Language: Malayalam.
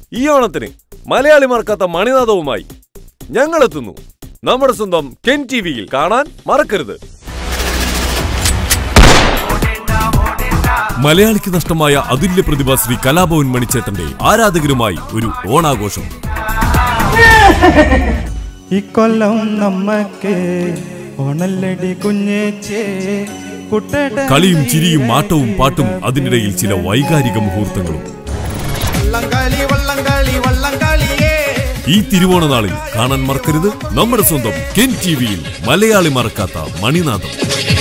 ഈ ഓണത്തിന് മലയാളി മറക്കാത്ത മണിനാഥവുമായി ഞങ്ങൾ എത്തുന്നു നമ്മുടെ സ്വന്തം കെൻ ടി വിയിൽ കാണാൻ മറക്കരുത് മലയാളിക്ക് നഷ്ടമായ അതുല്യ പ്രതിഭ ശ്രീ കലാഭവൻ മണിച്ചേട്ടന്റെ ആരാധകരുമായി ഒരു ഓണാഘോഷം ഇക്കൊല്ലം നമ്മക്ക് ഓണല്ലടി കുഞ്ഞേച്ചേ കുട്ടേട്ട കളിയും ചിരിയും ആട്ടവും പാട്ടും അതിനിടയിൽ ചില വൈകാരിക മുഹൂർത്തങ്ങളും വള്ളംകളി വള്ളംകളി വള്ളംകളിയേ ഈ തിരുവോണ നാളിൽ കാണാൻ മറക്കരുത് നമ്മുടെ സ്വന്തം കെൻ ടി വിയിൽ മലയാളി മറക്കാത്ത മണിനാഥം